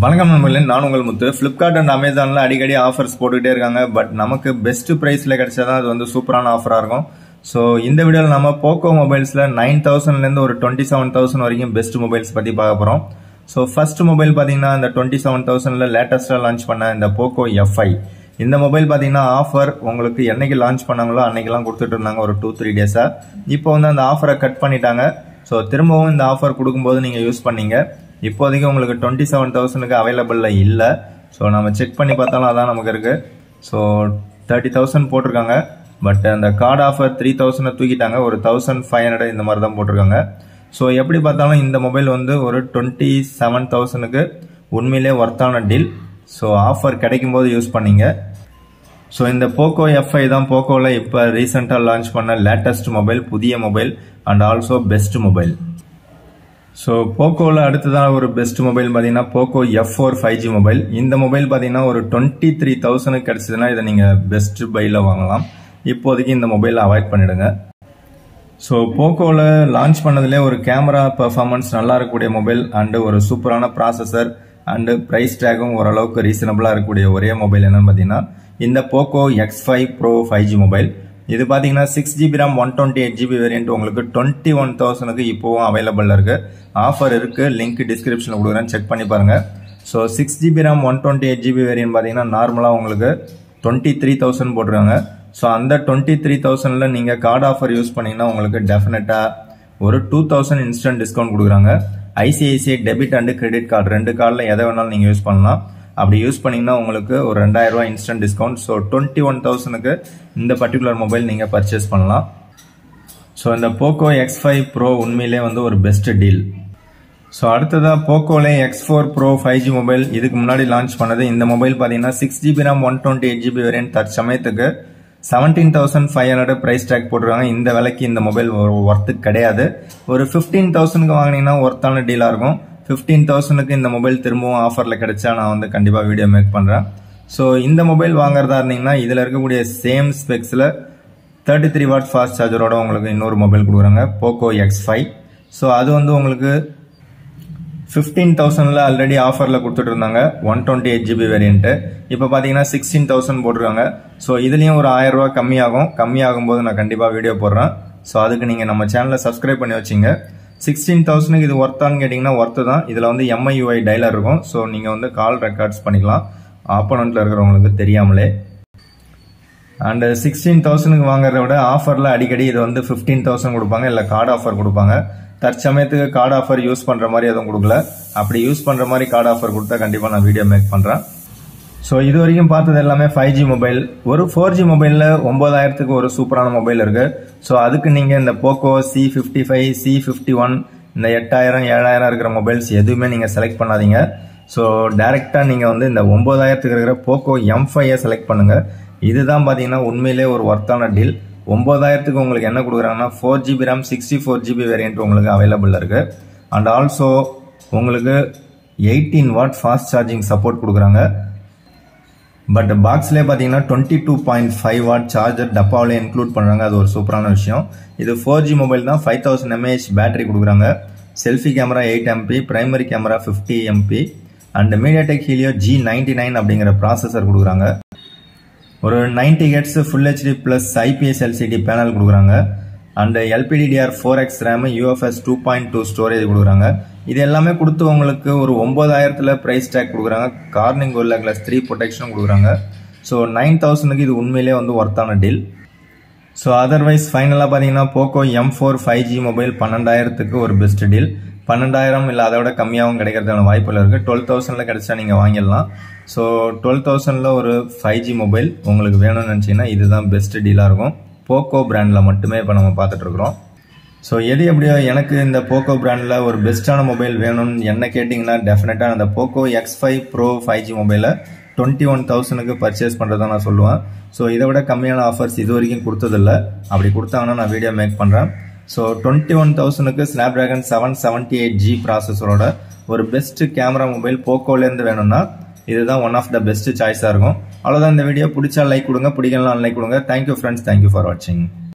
வணக்கம் நண்பர்களே நான் உங்கள் முத்து ஃப்ளிப்கார்ட் அண்ட் அமேசானில் அடிக்கடி ஆஃபர்ஸ் போட்டுக்கிட்டே இருக்காங்க பட் நமக்கு பெஸ்ட் ப்ரைஸில் கிடைச்சாதான் அது வந்து சூப்பரான ஆஃபராக இருக்கும் ஸோ இந்த வீடியோவில் நம்ம போக்கோ மொபைல்ஸில் நைன் தௌசண்ட்லேருந்து ஒரு டுவெண்ட்டி செவன் தௌசண்ட் வரைக்கும் பெஸ்ட் மொபைல்ஸ் பற்றி பார்க்க போகிறோம் ஸோ ஃபர்ஸ்ட் மொபைல் பார்த்தீங்கன்னா இந்த டுவெண்ட்டி செவன் தௌசண்டில் லேட்டஸ்ட்டாக லான்ச் பண்ண இந்த போக்கோ எஃப்ஐ இந்த மொபைல் பார்த்தீங்கன்னா ஆஃபர் உங்களுக்கு என்னைக்கு லான்ச் பண்ணாங்களோ அன்னைக்கெல்லாம் கொடுத்துட்டு இருந்தாங்க ஒரு டூ த்ரீ டேஸாக இப்போ வந்து அந்த ஆஃபரை கட் பண்ணிட்டாங்க ஸோ திரும்பவும் இந்த ஆஃபர் கொடுக்கும்போது நீங்கள் யூஸ் பண்ணீங்க இப்போதைக்கு உங்களுக்கு டுவெண்ட்டி செவன் தௌசண்ட்க்கு அவைலபிளில் இல்லை ஸோ நம்ம செக் பண்ணி பார்த்தாலும் அதான் நமக்கு இருக்குது ஸோ தேர்ட்டி தௌசண்ட் போட்டிருக்காங்க பட் அந்த கார்டு ஆஃபர் த்ரீ தௌசண்டை தூக்கிட்டாங்க ஒரு தௌசண்ட் ஃபைவ் ஹண்ட்ரட் இந்த மாதிரி தான் போட்டிருக்காங்க ஸோ எப்படி பார்த்தாலும் இந்த மொபைல் வந்து ஒரு டுவெண்ட்டி செவன் தௌசண்ட்க்கு உண்மையிலே ஒர்த்தான டீல் ஸோ ஆஃபர் கிடைக்கும் போது யூஸ் பண்ணீங்க ஸோ இந்த போக்கோ எஃப்ஐ தான் போக்கோவில் இப்போ ரீசெண்டாக லான்ச் பண்ண லேட்டஸ்ட் மொபைல் புதிய mobile and also best mobile so போக்கோவில் அடுத்ததாக ஒரு பெஸ்ட் மொபைல் பார்த்தீங்கன்னா Poco F four five G mobile இந்த மொபைல் பார்த்தீங்கன்னா ஒரு டுவெண்ட்டி த்ரீ தௌசண்ட்க்கு கிடச்சதுன்னா இதை நீங்கள் பெஸ்ட் பையில் வாங்கலாம் இப்போதைக்கு இந்த மொபைலை அவாய்ட் பண்ணிடுங்க ஸோ போக்கோவில் லான்ச் பண்ணதுலேயே ஒரு கேமரா பெர்ஃபார்மன்ஸ் நல்லா இருக்கக்கூடிய மொபைல் அண்டு ஒரு சூப்பரான ப்ராசஸர் அண்டு ப்ரைஸ் டேக்கும் ஓரளவுக்கு ரீசனபிளாக இருக்கக்கூடிய ஒரே மொபைல் என்னன்னு பார்த்தீங்கன்னா இந்த Poco X five pro five G mobile இது பார்த்தீங்கன்னா six GB RAM one twenty eight GB variant உங்களுக்கு டுவெண்ட்டி ஒன் தௌசண்ட்க்கு இப்போவும் அவைலபிளில் இருக்கு ஆஃபர் இருக்கு லிங்க் டிஸ்கிரிப்ஷனில் கொடுக்குறேன் செக் பண்ணி பாருங்க so six GB RAM one twenty eight GB variant பார்த்தீங்கன்னா நார்மலாக உங்களுக்கு டுவெண்ட்டி த்ரீ தௌசண்ட் போட்டிருக்காங்க ஸோ அந்த டுவெண்ட்டி த்ரீ தௌசண்டில் நீங்கள் கார்டு ஆஃபர் யூஸ் பண்ணீங்கன்னா உங்களுக்கு டெஃபினட்டாக ஒரு டூ தௌசண்ட் இன்ஸ்டன்ட் டிஸ்கவுண்ட் கொடுக்குறாங்க ICICI debit and credit card ரெண்டு கார்டில் எதை வேணாலும் நீங்கள் யூஸ் பண்ணலாம் அப்படி யூஸ் பண்ணீங்கன்னா உங்களுக்கு ஒரு ரெண்டாயிரம் ரூபாய் instant discount so twenty one தௌசண்ட்க்கு இந்த பர்டிகுலர் மொபைல் நீங்கள் பர்ச்சேஸ் பண்ணலாம் ஸோ இந்த போக்கோ எக்ஸ் ஃபைவ் ப்ரோ உண்மையிலே வந்து ஒரு பெஸ்ட் டீல் ஸோ அடுத்ததாக போக்கோலே X four pro five G mobile இதுக்கு முன்னாடி லான்ச் பண்ணது இந்த மொபைல் பார்த்தீங்கன்னா six GB RAM one twenty eight GB variant தற்சமயத்துக்கு seventeen thousand five hundred price tag போட்டிருக்காங்க இந்த விலைக்கு இந்த மொபைல் ஒர்த்து கிடையாது ஒரு ஃபிஃப்டீன் தௌசண்ட்க்கு வாங்கினீங்கன்னா ஒர்த்தான டீலாக இருக்கும் ஃபிஃப்டீன் தௌசண்ட்க்கு இந்த மொபைல் திரும்பவும் ஆஃபரில் கிடைச்சா நான் வந்து கண்டிப்பாக வீடியோ மேக் பண்ணுறேன் ஸோ இந்த மொபைல் வாங்குறதா இருந்தீங்கன்னா இதில் இருக்கக்கூடிய சேம் ஸ்பெக்ஸில் தேர்ட்டி த்ரீ வாட் ஃபாஸ்ட் சார்ஜரோட உங்களுக்கு இன்னொரு மொபைல் கொடுக்குறாங்க போக்கோ எக்ஸ் ஃபைவ் ஸோ அது வந்து உங்களுக்கு ஃபிஃப்டீன் தௌசண்டில் ஆல்ரெடி ஆஃபரில் கொடுத்துட்டு இருந்தாங்க one twenty eight GB variant இப்போ பார்த்தீங்கன்னா சிக்ஸ்டீன் தௌசண்ட் போட்டிருக்காங்க ஸோ இதுலேயும் ஒரு ஆயிரம் ரூபா கம்மியாகும் கம்மியாகும் போது நான் கண்டிப்பாக வீடியோ போடுறேன் ஸோ அதுக்கு நீங்கள் நம்ம சேனலை சப்ஸ்கிரைப் பண்ணி வச்சிங்க சிக்ஸ்டீன் தௌசண்ட்க்கு இது ஒர்த்தான்னு கேட்டிங்கன்னா ஒர்த்து தான் இதில் வந்து எம்ஐயூஐ டைலர் இருக்கும் ஸோ நீங்கள் வந்து கால் ரெக்கார்ட்ஸ் பண்ணிக்கலாம் ஆப்போனண்ட்டில் இருக்கிறவங்களுக்கு தெரியாமலே அண்ட் சிக்ஸ்டீன் தௌசண்ட்க்கு வாங்குறத விட ஆஃபரில் அடிக்கடி இது வந்து ஃபிஃப்டீன் தௌசண்ட் கொடுப்பாங்க இல்லை கார்டு ஆஃபர் கொடுப்பாங்க தற்சமயத்துக்கு கார்டு ஆஃபர் யூஸ் பண்ணுற மாதிரி எதுவும் கொடுக்கல அப்படி யூஸ் பண்ணுற மாதிரி கார்டு ஆஃபர் கொடுத்தா கண்டிப்பாக நான் வீடியோ மேக் பண்ணுறேன் ஸோ இது வரைக்கும் பார்த்தது எல்லாமே ஃபைவ் ஜி மொபைல் ஒரு ஃபோர் ஜி மொபைலில் ஒம்பதாயிரத்துக்கு ஒரு சூப்பரான மொபைல் இருக்குது ஸோ அதுக்கு நீங்கள் இந்த Poco C fifty five C fifty one இந்த எட்டாயிரம் ஏழாயிரம் இருக்கிற மொபைல்ஸ் எதுவுமே நீங்கள் செலக்ட் பண்ணாதீங்க ஸோ டேரெக்டாக நீங்கள் வந்து இந்த ஒம்பதாயிரத்துக்கு இருக்கிற போக்கோ எம் ஃபைவை செலக்ட் பண்ணுங்கள் இதுதான் பார்த்தீங்கன்னா உண்மையிலே ஒரு ஒர்த்தான டீல் ஒம்பதாயிரத்துக்கு உங்களுக்கு என்ன கொடுக்குறாங்கன்னா four GB RAM sixty four GB variant உங்களுக்கு அவைலபிள் இருக்குது அண்ட் ஆல்சோ உங்களுக்கு eighteen watt fast charging support கொடுக்குறாங்க பட் பாக்ஸ்லேயே பார்த்தீங்கன்னா twenty two point five watt charger டப்பாவிலே இன்க்ளூட் பண்ணுறாங்க அது ஒரு சூப்பரான விஷயம் இது ஃபோர் ஜி மொபைல் தான் ஃபைவ் தௌசண்ட் எம்ஏஹெச் பேட்டரி கொடுக்குறாங்க selfie camera eight MP primary camera fifty MP and MediaTek Helio G ninety nine அப்படிங்கிற ப்ராசஸர் கொடுக்குறாங்க ஒரு ninety hertz full HD plus IPS LCD panel கொடுக்குறாங்க and LPDDR four X RAM UFS two point two storage கொடுக்குறாங்க இது எல்லாமே கொடுத்து உங்களுக்கு ஒரு ஒம்பதாயிரத்தில் ப்ரைஸ் டேக் கொடுக்குறாங்க கார்னிங் கோல்ல கிளாஸ் த்ரீ ப்ரொடெக்ஷனும் கொடுக்குறாங்க ஸோ நைன் தௌசண்ட்க்கு இது உண்மையிலே வந்து ஒர்த்தான டீல் ஸோ அதர்வைஸ் ஃபைனலாக பார்த்தீங்கன்னா Poco M four five G mobile பன்னெண்டாயிரத்துக்கு ஒரு பெஸ்ட் டீல் பன்னெண்டாயிரம் இல்லை அதை விட கம்மியாகவும் கிடைக்கிறதுக்கான வாய்ப்புகள் இருக்குது டுவெல் தௌசண்டில் கிடைச்சா நீங்கள் வாங்கிடலாம் ஸோ டுவெல் தௌசண்டில் ஒரு ஃபைவ் ஜி மொபைல் உங்களுக்கு வேணும்னு நினச்சிங்கன்னா இதுதான் பெஸ்ட் டீலாக இருக்கும் போக்கோ பிராண்டில் மட்டுமே இப்போ நம்ம பார்த்துட்ருக்குறோம் ஸோ எது எப்படியோ எனக்கு இந்த போக்கோ பிராண்டில் ஒரு பெஸ்ட்டான மொபைல் வேணும்னு என்ன கேட்டிங்கன்னா டெஃபினட்டாக அந்த Poco X five pro five G மொபைலை டுவெண்ட்டி ஒன் தௌசண்ட்க்கு பர்ச்சேஸ் பண்ணுறதா நான் சொல்லுவேன் ஸோ இதை விட கம்மியான ஆஃபர்ஸ் இது வரைக்கும் கொடுத்ததில்ல அப்படி கொடுத்தாங்கன்னா நான் வீடியோ மேக் பண்ணுறேன் ஸோ டுவெண்ட்டி ஒன் தௌசண்ட்க்கு Snapdragon seven seventy eight G ப்ராசஸரோட ஒரு பெஸ்ட் கேமரா மொபைல் போக்கோலேருந்து வேணும்னா இதுதான் ஒன் ஆஃப் த பெஸ்ட் சாய்ஸாக இருக்கும் அவ்வளோதான் இந்த வீடியோ பிடிச்சா லைக் கொடுங்க பிடிக்கலாம் லைக் கொடுங்க தேங்க்யூ ஃப்ரெண்ட்ஸ் தேங்க்யூ ஃபார் வாட்சிங்